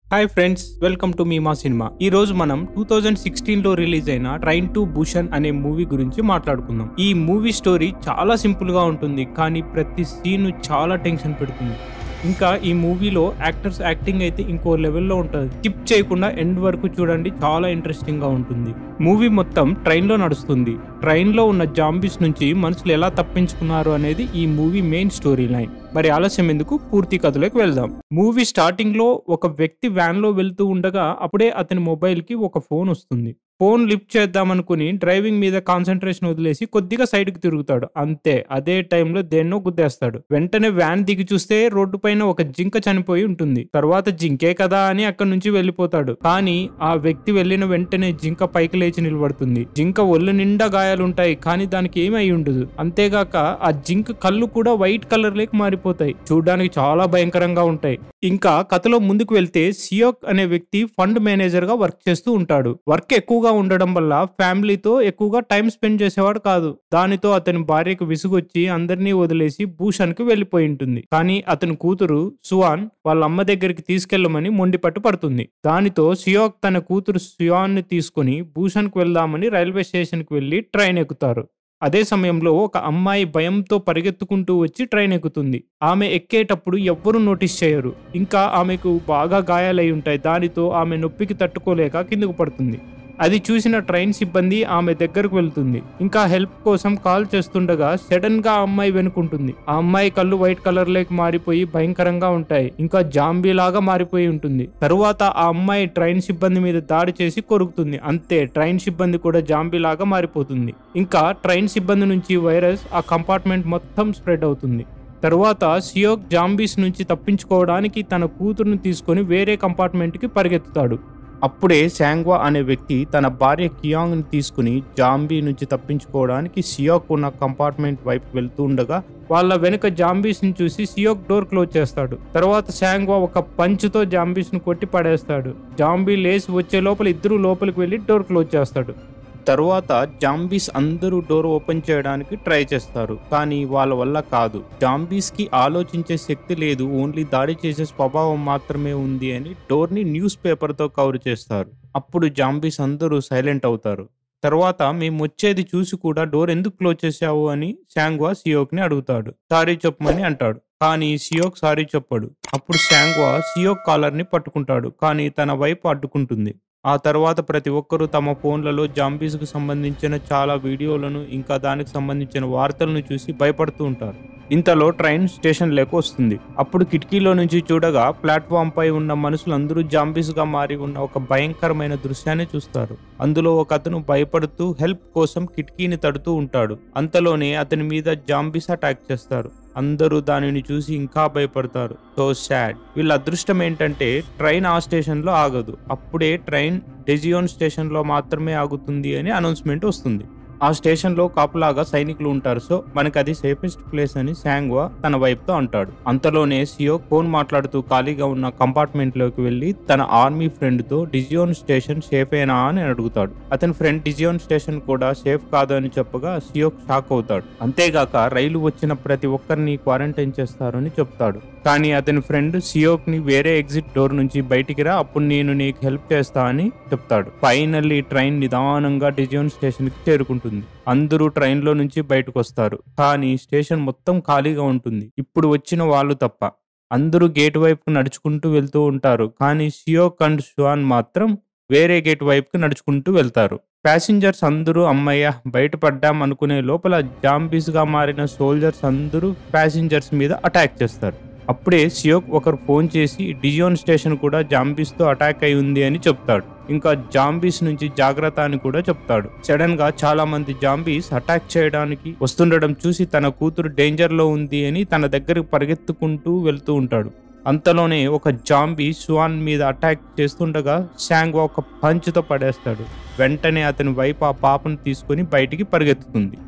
hi friends welcome to మీమా cinema ఈ రోజు మనం టూ థౌజండ్ సిక్స్టీన్ లో రిలీజ్ అయిన ట్రైన్ టు భూషణ్ అనే మూవీ గురించి మాట్లాడుకుందాం ఈ మూవీ స్టోరీ చాలా సింపుల్ గా ఉంటుంది కానీ ప్రతి సీన్ చాలా టెన్షన్ పెడుతుంది ఇంకా ఈ మూవీలో యాక్టర్స్ యాక్టింగ్ అయితే ఇంకో లెవెల్లో ఉంటుంది స్కిప్ చేయకుండా ఎండ్ వరకు చూడండి చాలా ఇంట్రెస్టింగ్ గా ఉంటుంది మూవీ మొత్తం ట్రైన్ లో నడుస్తుంది ట్రైన్ లో ఉన్న జాంబీస్ నుంచి మనుషులు ఎలా తప్పించుకున్నారు అనేది ఈ మూవీ మెయిన్ స్టోరీ లైన్ మరి ఆలస్యం ఎందుకు పూర్తి కథలోకి వెళ్దాం మూవీ స్టార్టింగ్ లో ఒక వ్యక్తి వ్యాన్ లో వెళ్తూ ఉండగా అప్పుడే అతని మొబైల్ కి ఒక ఫోన్ వస్తుంది ఫోన్ లిఫ్ట్ చేద్దామనుకుని డ్రైవింగ్ మీద కాన్సన్ట్రేషన్ వదిలేసి కొద్దిగా సైడ్ కి తిరుగుతాడు అంతే అదే టైంలో దేన్నో గుద్దేస్తాడు వెంటనే వ్యాన్ దిగి చూస్తే రోడ్డు పైన ఒక జింక చనిపోయి ఉంటుంది తర్వాత జింకే కదా అని అక్కడి నుంచి వెళ్ళిపోతాడు కానీ ఆ వ్యక్తి వెళ్ళిన వెంటనే జింక పైకి లేచి నిలబడుతుంది జింక ఒళ్ళు నిండా గాయాలుంటాయి కానీ దానికి ఏమీ అయి ఉండదు అంతేగాక ఆ జింక్ కళ్ళు కూడా వైట్ కలర్ లేక మారిపోతాయి చూడడానికి చాలా భయంకరంగా ఉంటాయి ఇంకా కథలో ముందుకు వెళ్తే సియోక్ అనే వ్యక్తి ఫండ్ మేనేజర్ గా వర్క్ చేస్తూ ఉంటాడు వర్క్ ఎక్కువగా ఉండడం వల్ల ఫ్యామిలీతో ఎక్కువగా టైం స్పెండ్ చేసేవాడు కాదు దానితో అతని భార్యకు విసుగొచ్చి అందరినీ వదిలేసి భూషణ్ కి వెళ్లిపోయి ఉంటుంది కానీ అతని కూతురు సువాన్ వాళ్ళ అమ్మ దగ్గరికి తీసుకెళ్లమని మొండిపట్టు పడుతుంది దానితో సియోక్ తన కూతురు సుయాన్ ని తీసుకుని భూషణ్ కు వెళ్దామని రైల్వే స్టేషన్ కి వెళ్లి ట్రైన్ ఎక్కుతారు అదే సమయంలో ఒక అమ్మాయి భయంతో పరిగెత్తుకుంటూ వచ్చి ట్రైన్ ఎక్కుతుంది ఆమె ఎక్కేటప్పుడు ఎవ్వరూ నోటీస్ చేయరు ఇంకా ఆమెకు బాగా గాయాలై ఉంటాయి దానితో ఆమె నొప్పికి తట్టుకోలేక కిందకు పడుతుంది అది చూసిన ట్రైన్ సిబ్బంది ఆమె దగ్గరకు వెళ్తుంది ఇంకా హెల్ప్ కోసం కాల్ చేస్తుండగా సడన్ గా ఆ అమ్మాయి వెనుకుంటుంది ఆ అమ్మాయి కళ్ళు వైట్ కలర్ లోకి మారిపోయి భయంకరంగా ఉంటాయి ఇంకా జాంబీ లాగా మారిపోయి ఉంటుంది తరువాత ఆ అమ్మాయి ట్రైన్ సిబ్బంది మీద దాడి చేసి కొరుకుతుంది అంతే ట్రైన్ సిబ్బంది కూడా జాంబీ లాగా మారిపోతుంది ఇంకా ట్రైన్ సిబ్బంది నుంచి వైరస్ ఆ కంపార్ట్మెంట్ మొత్తం స్ప్రెడ్ అవుతుంది తరువాత సియోక్ జాంబీస్ నుంచి తప్పించుకోవడానికి తన కూతురుని తీసుకొని వేరే కంపార్ట్మెంట్కి పరిగెత్తుతాడు అప్పుడే శాంగ్వా అనే వ్యక్తి తన భార్య కియాంగ్ ని తీసుకుని జాంబీ నుంచి తప్పించుకోవడానికి సియోక్ ఉన్న కంపార్ట్మెంట్ వైపు వెళ్తూ ఉండగా వాళ్ళ వెనుక జాంబీస్ ని చూసి సియోక్ డోర్ క్లోజ్ చేస్తాడు తర్వాత శాంగ్వా ఒక పంచుతో జాంబీస్ ను కొట్టి పడేస్తాడు జాంబీ లేచి వచ్చే లోపల ఇద్దరు లోపలికి వెళ్ళి డోర్ క్లోజ్ చేస్తాడు తరువాత జాంబీస్ అందరూ డోర్ ఓపెన్ చేయడానికి ట్రై చేస్తారు కానీ వాళ్ళ వల్ల కాదు జాంబీస్ కి ఆలోచించే శక్తి లేదు ఓన్లీ దాడి చేసే స్వభావం మాత్రమే ఉంది అని డోర్ ని న్యూస్ పేపర్ తో కవర్ చేస్తారు అప్పుడు జాంబీస్ అందరూ సైలెంట్ అవుతారు తర్వాత మేము వచ్చేది చూసి కూడా డోర్ ఎందుకు క్లోజ్ చేశావు అని శాంగ్వా సియోక్ ని అడుగుతాడు సారీ చెప్పమని అంటాడు కానీ సియోక్ సారీ చెప్పడు అప్పుడు శాంగ్వా సియోక్ కాలర్ ని పట్టుకుంటాడు కానీ తన వైపు అడ్డుకుంటుంది ఆ తర్వాత ప్రతి ఒక్కరూ తమ ఫోన్లలో జాంబీస్కు సంబంధించిన చాలా వీడియోలను ఇంకా దానికి సంబంధించిన వార్తలను చూసి భయపడుతూ ఉంటారు ఇంతలో ట్రైన్ స్టేషన్ లేక వస్తుంది అప్పుడు కిటికీలో నుంచి చూడగా ప్లాట్ఫామ్ పై ఉన్న మనుషులందరూ జాంబీస్ గా మారి ఉన్న ఒక భయంకరమైన దృశ్యాన్ని చూస్తారు అందులో ఒక అతను భయపడుతూ హెల్ప్ కోసం కిటికీని తడుతూ ఉంటాడు అంతలోనే అతని మీద జాంబీస్ అటాక్ చేస్తారు అందరూ దానిని చూసి ఇంకా భయపడతారు సో సాడ్ వీళ్ళ అదృష్టం ఏంటంటే ట్రైన్ ఆ స్టేషన్ లో ఆగదు అప్పుడే ట్రైన్ డెజియోన్ స్టేషన్ లో మాత్రమే ఆగుతుంది అని అనౌన్స్మెంట్ వస్తుంది ఆ స్టేషన్ లో కాపులాగా సైనికులు ఉంటారు సో మనకి అది సేఫెస్ట్ ప్లేస్ అని శాంగ్వా తన వైపుతో అంటాడు అంతలోనే సియో ఫోన్ మాట్లాడుతూ ఖాళీగా ఉన్న కంపార్ట్మెంట్ లోకి వెళ్లి తన ఆర్మీ ఫ్రెండ్ తో డిజియోన్ స్టేషన్ సేఫేనా అని అడుగుతాడు అతని ఫ్రెండ్ డిజియోన్ స్టేషన్ కూడా సేఫ్ కాదు అని చెప్పగా సియో షాక్ అవుతాడు అంతేగాక రైలు వచ్చిన ప్రతి ఒక్కరిని క్వారంటైన్ చేస్తారని చెప్తాడు కానీ అతని ఫ్రెండ్ సియోక్ ని వేరే ఎగ్జిట్ డోర్ నుంచి బయటికి రా అప్పుడు నేను నీకు హెల్ప్ చేస్తా అని చెప్తాడు ఫైనల్లీ ట్రైన్ నిదానంగా డిజియోన్ స్టేషన్ కి చేరుకుంటుంది అందరూ ట్రైన్ లో నుంచి బయటకు వస్తారు కానీ స్టేషన్ మొత్తం ఖాళీగా ఉంటుంది ఇప్పుడు వచ్చిన వాళ్ళు తప్ప అందరూ గేట్ వైపుకు నడుచుకుంటూ వెళ్తూ ఉంటారు కానీ సియోక్ అండ్ షువాన్ మాత్రం వేరే గేట్ వైపుకి నడుచుకుంటూ వెళ్తారు ప్యాసింజర్స్ అందరూ అమ్మయ్య బయటపడ్డాం అనుకునే లోపల జాంబీస్ గా మారిన సోల్జర్స్ అందరూ ప్యాసింజర్స్ మీద అటాక్ చేస్తారు అప్పుడే సియోక్ ఒకరు ఫోన్ చేసి డిజియోన్ స్టేషన్ కూడా జాంబీస్ తో అటాక్ అయి ఉంది అని చెప్తాడు ఇంకా జాంబీస్ నుంచి జాగ్రత్త అని కూడా చెప్తాడు సడన్ గా చాలా మంది జాంబీస్ అటాక్ చేయడానికి వస్తుండడం చూసి తన కూతురు డేంజర్ లో ఉంది అని తన దగ్గరకు పరిగెత్తుకుంటూ వెళ్తూ ఉంటాడు అంతలోనే ఒక జాంబీ సువాన్ మీద అటాక్ చేస్తుండగా శాంగ్వా ఒక పంచుతో పడేస్తాడు వెంటనే అతని వైపు ఆ పాపను తీసుకుని బయటికి పరిగెత్తుతుంది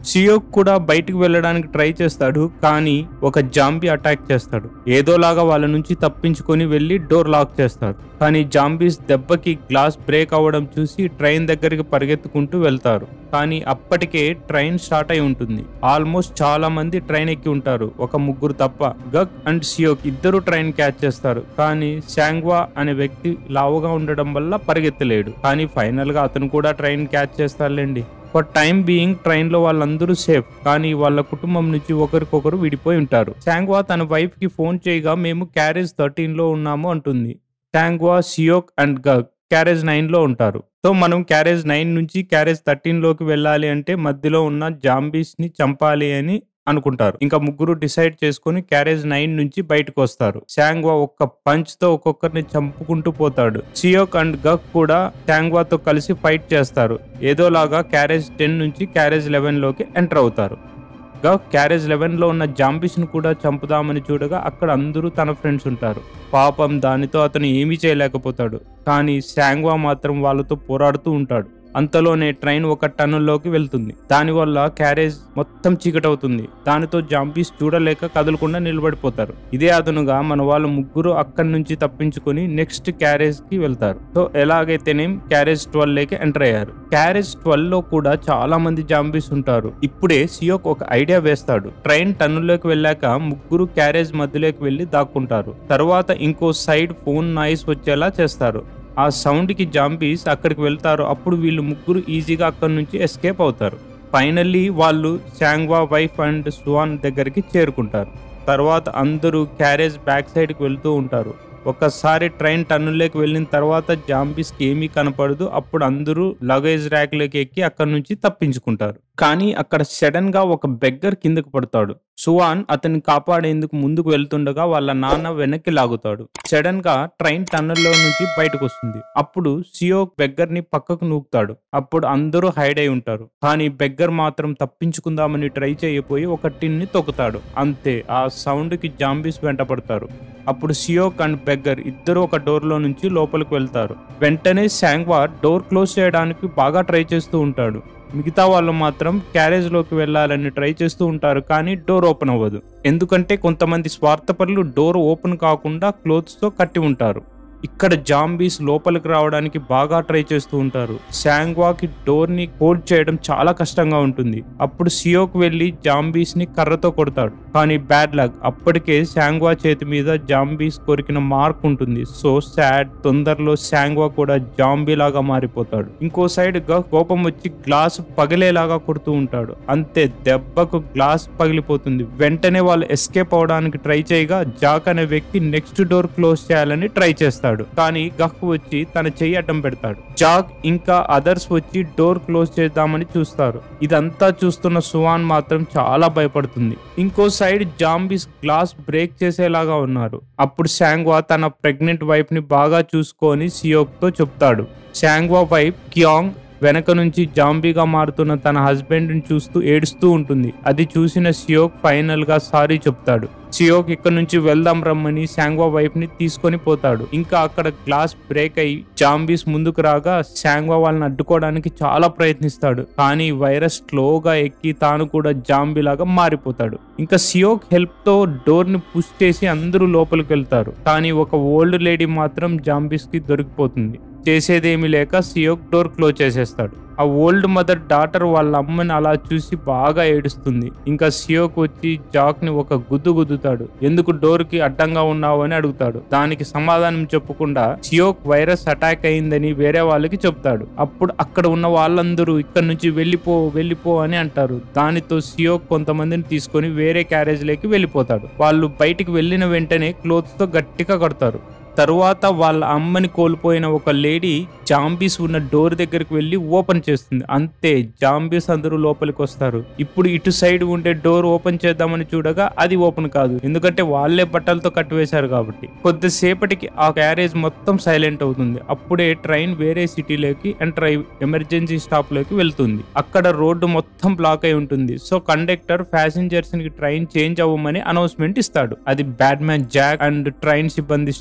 సియోక్ కూడా బయటికి వెళ్ళడానికి ట్రై చేస్తాడు కానీ ఒక జాంబీ అటాక్ చేస్తాడు ఏదోలాగా వాళ్ళ నుంచి తప్పించుకొని వెళ్ళి డోర్ లాక్ చేస్తాడు కానీ జాంబీస్ దెబ్బకి గ్లాస్ బ్రేక్ అవ్వడం చూసి ట్రైన్ దగ్గరికి పరిగెత్తుకుంటూ వెళ్తారు కానీ అప్పటికే ట్రైన్ స్టార్ట్ అయి ఉంటుంది ఆల్మోస్ట్ చాలా మంది ట్రైన్ ఎక్కి ఉంటారు ఒక ముగ్గురు తప్ప గక్ అండ్ సియోక్ ఇద్దరు ట్రైన్ క్యాచ్ చేస్తారు కానీ శాంగ్వా అనే వ్యక్తి లావుగా ఉండడం వల్ల పరిగెత్తలేడు కానీ ఫైనల్ గా అతను కూడా ట్రైన్ క్యాచ్ చేస్తారులేండి ఫర్ టైం బీయింగ్ ట్రైన్ లో వాళ్ళందరూ సేఫ్ కానీ వాళ్ళ కుటుంబం నుంచి ఒకరికొకరు విడిపోయి ఉంటారు శాంగ్వా తన వైఫ్ కి ఫోన్ చేయగా మేము క్యారేజ్ థర్టీన్ లో ఉన్నాము అంటుంది Sanghwa Seok and Guk carriage nine లో ఉంటారు సో మనం క్యారేజ్ నైన్ నుంచి క్యారేజ్ థర్టీన్ లోకి వెళ్ళాలి అంటే మధ్యలో ఉన్న జాంబీస్ ని చంపాలి అని అనుకుంటారు ఇంకా ముగ్గురు డిసైడ్ చేసుకుని క్యారేజ్ నైన్ నుంచి బయటకు వస్తారు శాంగ్వా ఒక్క పంచ్ తో ఒక్కొక్కరిని చంపుకుంటూ పోతాడు సియోక్ అండ్ గక్ కూడా శాంగ్వాతో కలిసి ఫైట్ చేస్తారు ఏదోలాగా క్యారేజ్ టెన్ నుంచి క్యారేజ్ లెవెన్ లోకి ఎంటర్ అవుతారు గక్ క్యారేజ్ లెవెన్ లో ఉన్న జాంబీస్ ను కూడా చంపుదామని చూడగా అక్కడ అందరూ తన ఫ్రెండ్స్ ఉంటారు పాపం దానితో అతను ఏమీ చేయలేకపోతాడు కానీ శాంగ్వా మాత్రం వాళ్ళతో పోరాడుతూ ఉంటాడు అంతలోనే ట్రైన్ ఒక టన్నుల్లోకి వెళ్తుంది దానివల్ల క్యారేజ్ మొత్తం చీకటవుతుంది దానితో జాంబీస్ చూడలేక కదలకుండా నిలబడిపోతారు ఇదే అదనుగా మన వాళ్ళు ముగ్గురు అక్కడి నుంచి తప్పించుకొని నెక్స్ట్ క్యారేజ్ కి వెళ్తారు సో ఎలాగైతేనేం క్యారేజ్ ట్వెల్వ్ లేకి ఎంటర్ అయ్యారు క్యారేజ్ ట్వెల్వ్ లో కూడా చాలా మంది జాంబీస్ ఉంటారు ఇప్పుడే సియోక్ ఒక ఐడియా వేస్తాడు ట్రైన్ టన్నుల్లోకి వెళ్ళాక ముగ్గురు క్యారేజ్ మధ్యలోకి వెళ్ళి దాక్కుంటారు తర్వాత ఇంకో సైడ్ ఫోన్ నాయిస్ వచ్చేలా చేస్తారు ఆ సౌండ్ కి జాంబీస్ అక్కడికి వెళ్తారు అప్పుడు వీళ్ళు ముగ్గురు ఈజీగా అక్కడి నుంచి ఎస్కేప్ అవుతారు ఫైనల్లీ వాళ్ళు శాంగ్వా వైఫ్ అండ్ సువాన్ దగ్గరికి చేరుకుంటారు తర్వాత అందరూ క్యారేజ్ బ్యాక్ సైడ్కి వెళ్తూ ఉంటారు ఒక్కసారి ట్రైన్ టన్నుల్లోకి వెళ్ళిన తర్వాత జాంబీస్కి ఏమీ కనపడదు అప్పుడు అందరూ లగేజ్ ర్యాక్లోకి ఎక్కి అక్కడి నుంచి తప్పించుకుంటారు కానీ అక్కడ సడన్ గా ఒక బెగ్గర్ కిందకు పడతాడు సువాన్ అతన్ని కాపాడేందుకు ముందుకు వెళ్తుండగా వాళ్ళ నాన్న వెనక్కి లాగుతాడు సడన్ గా ట్రైన్ టన్నెల్లో నుంచి బయటకు వస్తుంది అప్పుడు సియోక్ బెగ్గర్ ని పక్కకు నూకుతాడు అప్పుడు అందరూ హైడ్ అయి ఉంటారు కానీ బెగ్గర్ మాత్రం తప్పించుకుందామని ట్రై చేయబోయి ఒక టిన్ ని తొక్కుతాడు అంతే ఆ సౌండ్ కి జాంబీస్ వెంటపడతారు అప్పుడు సియోక్ అండ్ బెగ్గర్ ఇద్దరు ఒక డోర్ లో నుంచి లోపలికి వెళ్తారు వెంటనే శాంగ్వా డోర్ క్లోజ్ చేయడానికి బాగా ట్రై చేస్తూ ఉంటాడు మిగతా వాళ్ళు మాత్రం క్యారేజ్ లోకి వెళ్ళాలని ట్రై చేస్తూ ఉంటారు కానీ డోర్ ఓపెన్ అవ్వదు ఎందుకంటే కొంతమంది స్వార్థపరులు డోర్ ఓపెన్ కాకుండా క్లోత్స్ తో కట్టి ఉంటారు ఇక్కడ జాంబీస్ లోపలికి రావడానికి బాగా ట్రై చేస్తూ ఉంటారు శాంగ్వాకి డోర్ ని హోల్డ్ చేయడం చాలా కష్టంగా ఉంటుంది అప్పుడు సియోక్ వెళ్లి జాంబీస్ ని కర్రతో కొడతాడు కానీ బ్యాడ్ లక్ అప్పటికే శాంగ్వా చేతి మీద జాంబీస్ కొరికిన మార్క్ ఉంటుంది సో సాడ్ తొందరలో శాంగ్వా కూడా జాంబీ లాగా మారిపోతాడు ఇంకో సైడ్ గా కోపం వచ్చి గ్లాస్ పగిలేలాగా కొడుతూ ఉంటాడు అంతే దెబ్బకు గ్లాస్ పగిలిపోతుంది వెంటనే వాళ్ళు ఎస్కేప్ అవడానికి ట్రై చేయగా జాక్ అనే వ్యక్తి నెక్స్ట్ డోర్ క్లోజ్ చేయాలని ట్రై చేస్తాడు కానీ గక్ వచ్చి తన చెయ్యి అడ్డం పెడతాడు జాక్ ఇంకా అదర్స్ వచ్చి డోర్ క్లోజ్ చేద్దామని చూస్తారు ఇదంతా చూస్తున్న సువాన్ మాత్రం చాలా భయపడుతుంది ఇంకో సైడ్ జాంబీస్ గ్లాస్ బ్రేక్ చేసేలాగా ఉన్నారు అప్పుడు శాంగ్వా తన ప్రెగ్నెంట్ వైఫ్ ని బాగా చూసుకొని సియోక్ తో చెప్తాడు శాంగ్వా వైఫ్ క్యాంగ్ వెనక నుంచి జాంబీగా మారుతున్న తన హస్బెండ్ ని చూస్తూ ఏడుస్తూ ఉంటుంది అది చూసిన సియోక్ ఫైనల్ గా సారీ చెప్తాడు సియోక్ ఇక్కడ నుంచి వెళ్దాం రమ్మని శాంగ్వా వైఫ్ ని తీసుకొని పోతాడు ఇంకా అక్కడ గ్లాస్ బ్రేక్ అయి జాంబీస్ ముందుకు రాగా శాంగ్వా వాళ్ళని అడ్డుకోవడానికి చాలా ప్రయత్నిస్తాడు కానీ వైరస్ స్లోగా ఎక్కి తాను కూడా జాంబీ లాగా మారిపోతాడు ఇంకా సియోక్ హెల్ప్ తో డోర్ ని పుష్ చేసి అందరూ లోపలికి వెళ్తారు కానీ ఒక ఓల్డ్ లేడీ మాత్రం జాంబీస్ కి దొరికిపోతుంది చేసేదేమీ లేక సియోక్ డోర్ క్లోజ్ చేసేస్తాడు ఆ ఓల్డ్ మదర్ డాటర్ వాళ్ళ అమ్మని అలా చూసి బాగా ఏడుస్తుంది ఇంకా సియోక్ వచ్చి జాక్ ని ఒక గుద్దు గుద్దుతాడు ఎందుకు డోర్ కి అడ్డంగా ఉన్నావు అని అడుగుతాడు దానికి సమాధానం చెప్పకుండా సియోక్ వైరస్ అటాక్ అయిందని వేరే వాళ్ళకి చెప్తాడు అప్పుడు అక్కడ ఉన్న వాళ్ళందరూ ఇక్కడ నుంచి వెళ్ళిపో వెళ్ళిపో అని అంటారు దానితో సియోక్ కొంతమందిని తీసుకొని వేరే క్యారేజ్ లోకి వెళ్ళిపోతాడు వాళ్ళు బయటికి వెళ్ళిన వెంటనే క్లోత్స్ తో గట్టిగా కడతారు తరువాత వాళ్ళ అమ్మని కోల్పోయిన ఒక లేడీ జాంబీస్ ఉన్న డోర్ దగ్గరికి వెళ్ళి ఓపెన్ చేస్తుంది అంతే జాంబీస్ అందరూ లోపలికి వస్తారు ఇప్పుడు ఇటు సైడ్ ఉండే డోర్ ఓపెన్ చేద్దామని చూడగా అది ఓపెన్ కాదు ఎందుకంటే వాళ్ళే బట్టలతో కట్టివేశారు కాబట్టి కొద్దిసేపటికి ఆ క్యారేజ్ మొత్తం సైలెంట్ అవుతుంది అప్పుడే ట్రైన్ వేరే సిటీలోకి ఎంటర్ అయి ఎమర్జెన్సీ స్టాప్ లోకి వెళ్తుంది అక్కడ రోడ్డు మొత్తం బ్లాక్ అయి ఉంటుంది సో కండక్టర్ ప్యాసింజర్స్ కి ట్రైన్ చేంజ్ అవ్వమని అనౌన్స్మెంట్ ఇస్తాడు అది బ్యాట్మ్యాన్ జాక్ అండ్ ట్రైన్ సిబ్బంది స్టీవోర్డ్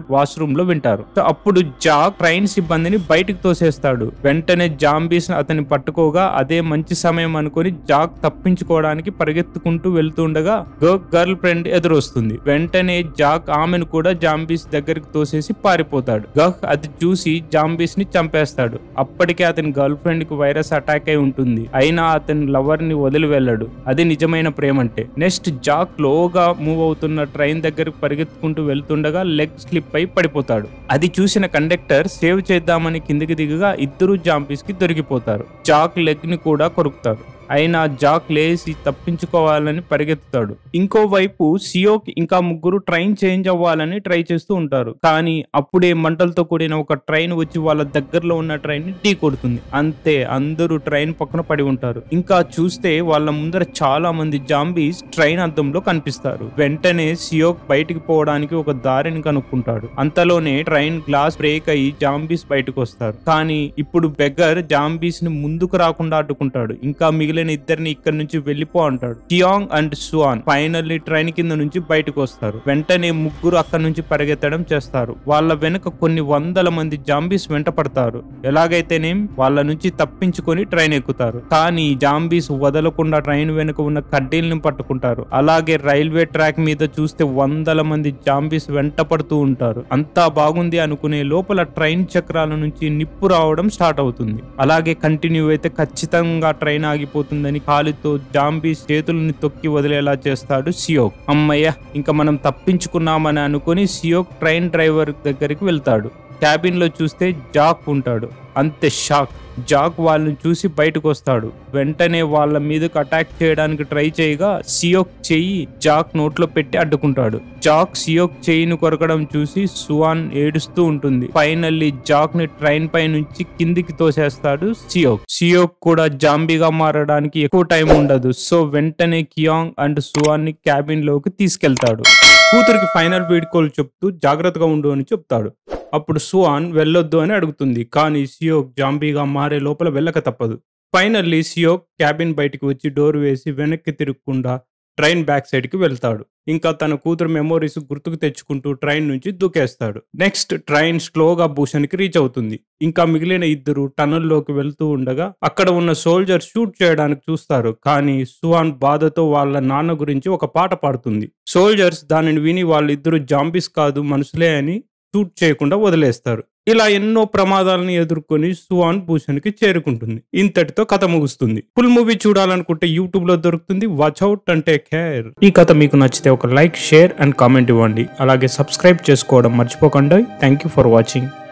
వాష్రూమ్ లో వింటారు సో అప్పుడు జాక్ ట్రైన్ సిబ్బందిని బయటికి తోసేస్తాడు వెంటనే జాంబీస్ అతన్ని పట్టుకోగా అదే మంచి సమయం అనుకుని జాక్ తప్పించుకోవడానికి పరిగెత్తుకుంటూ వెళ్తుండగా గర్ల్ గర్ల్ ఫ్రెండ్ ఎదురొస్తుంది వెంటనే జాక్ ఆమెను కూడా జాంబీస్ దగ్గరికి తోసేసి పారిపోతాడు గహ్ అది చూసి జాంబీస్ ని చంపేస్తాడు అప్పటికే అతని గర్ల్ ఫ్రెండ్ కి వైరస్ అటాక్ అయి ఉంటుంది అయినా అతని లవర్ ని వదిలి వెళ్ళడు అది నిజమైన ప్రేమ అంటే నెక్స్ట్ జాక్ లోగా మూవ్ అవుతున్న ట్రైన్ దగ్గరికి పరిగెత్తుకుంటూ వెళ్తుండగా లెగ్ స్లిప్ అయి పడిపోతాడు అది చూసిన కండక్టర్ సేవ్ చేద్దామని కిందికి దిగగా ఇద్దరు జాంబీస్ కి దొరికిపోతారు జాక్ లెగ్ ని కూడా కొరుకుతారు అయినా జాక్ లేచి తప్పించుకోవాలని పరిగెత్తుతాడు ఇంకోవైపు సియోక్ ఇంకా ముగ్గురు ట్రైన్ చేంజ్ అవ్వాలని ట్రై చేస్తూ ఉంటారు కానీ అప్పుడే మంటలతో కూడిన ఒక ట్రైన్ వచ్చి వాళ్ళ దగ్గరలో ఉన్న ట్రైన్ ని ఢీ కొడుతుంది అంతే అందరూ ట్రైన్ పక్కన పడి ఉంటారు ఇంకా చూస్తే వాళ్ళ ముందర చాలా మంది జాంబీస్ ట్రైన్ అద్దంలో కనిపిస్తారు వెంటనే సియోక్ బయటికి పోవడానికి ఒక దారిని కనుక్కుంటాడు అంతలోనే ట్రైన్ గ్లాస్ బ్రేక్ అయ్యి జాంబీస్ బయటకు వస్తారు కానీ ఇప్పుడు బెగ్గర్ జాంబీస్ ని ముందుకు రాకుండా అడ్డుకుంటాడు ఇంకా మిగిలిన ఇద్దరిని ఇక్కడ నుంచి వెళ్ళిపో అంటాడు కియాంగ్ అండ్ సువాన్ ఫైనల్లీ ట్రైన్ కింద నుంచి బయటకు వస్తారు వెంటనే ముగ్గురు అక్కడ నుంచి పరిగెత్తడం చేస్తారు వాళ్ళ వెనుక కొన్ని వందల మంది జాంబీస్ వెంట పడతారు ఎలాగైతేనేం వాళ్ళ నుంచి తప్పించుకొని ట్రైన్ ఎక్కుతారు కానీ జాంబీస్ వదలకుండా ట్రైన్ వెనుక ఉన్న కడ్డీలను పట్టుకుంటారు అలాగే రైల్వే ట్రాక్ మీద చూస్తే వందల మంది జాంబీస్ వెంట పడుతూ ఉంటారు అంతా బాగుంది అనుకునే లోపల ట్రైన్ చక్రాల నుంచి నిప్పు రావడం స్టార్ట్ అవుతుంది అలాగే కంటిన్యూ అయితే ఖచ్చితంగా ట్రైన్ ఆగిపోతుందని కాలితో జాంబీస్ చేతులని తొక్కి వదిలేలా చేస్తాడు సియోక్ అమ్మయ్య ఇంకా మనం తప్పించుకున్నామని అనుకుని సియోక్ ట్రైన్ డ్రైవర్ దగ్గరికి వెళ్తాడు క్యాబిన్ లో చూస్తే జాక్ ఉంటాడు అంతే షాక్ జాక్ వాళ్ళని చూసి బయటకు వస్తాడు వెంటనే వాళ్ళ మీదకు అటాక్ చేయడానికి ట్రై చేయగా సియోక్ చెయ్యి జాక్ నోట్లో పెట్టి అడ్డుకుంటాడు జాక్ సియోక్ చెయ్యిని కొరకడం చూసి సువాన్ ఏడుస్తూ ఉంటుంది ఫైనల్లీ జాక్ ని ట్రైన్ పై నుంచి కిందికి తోసేస్తాడు సియోక్ సియోక్ కూడా జాంబీగా మారడానికి ఎక్కువ టైం ఉండదు సో వెంటనే కియాంగ్ అండ్ సువాన్ ని క్యాబిన్ లోకి తీసుకెళ్తాడు కూతురికి ఫైనల్ వీడ్కోలు చెప్తూ జాగ్రత్తగా ఉండు అని చెప్తాడు అప్పుడు సువాన్ వెళ్ళొద్దు అని అడుగుతుంది కానీ సియోక్ జాంబీగా మారే లోపల వెళ్ళక తప్పదు ఫైనల్లీ సియోక్ క్యాబిన్ బయటికి వచ్చి డోర్ వేసి వెనక్కి తిరగకుండా ట్రైన్ బ్యాక్ సైడ్ కి వెళ్తాడు ఇంకా తన కూతురు మెమోరీస్ గుర్తుకు తెచ్చుకుంటూ ట్రైన్ నుంచి దూకేస్తాడు నెక్స్ట్ ట్రైన్ స్లోగా భూషణ్ కి రీచ్ అవుతుంది ఇంకా మిగిలిన ఇద్దరు టనల్లోకి వెళ్తూ ఉండగా అక్కడ ఉన్న సోల్జర్ షూట్ చేయడానికి చూస్తారు కానీ సువాన్ బాధతో వాళ్ళ నాన్న గురించి ఒక పాట పాడుతుంది సోల్జర్స్ దానిని విని వాళ్ళిద్దరు జాంబీస్ కాదు మనుషులే అని షూట్ చేయకుండా వదిలేస్తారు ఇలా ఎన్నో ప్రమాదాలను ఎదుర్కొని సువాన్ భూషణ్ కి చేరుకుంటుంది ఇంతటితో కథ ముగుస్తుంది ఫుల్ మూవీ చూడాలనుకుంటే యూట్యూబ్ లో దొరుకుతుంది వాచ్ అవుట్ అంటే కేర్ ఈ కథ మీకు నచ్చితే ఒక లైక్ షేర్ అండ్ కామెంట్ ఇవ్వండి అలాగే సబ్స్క్రైబ్ చేసుకోవడం మర్చిపోకండి థ్యాంక్ యూ ఫర్ వాచింగ్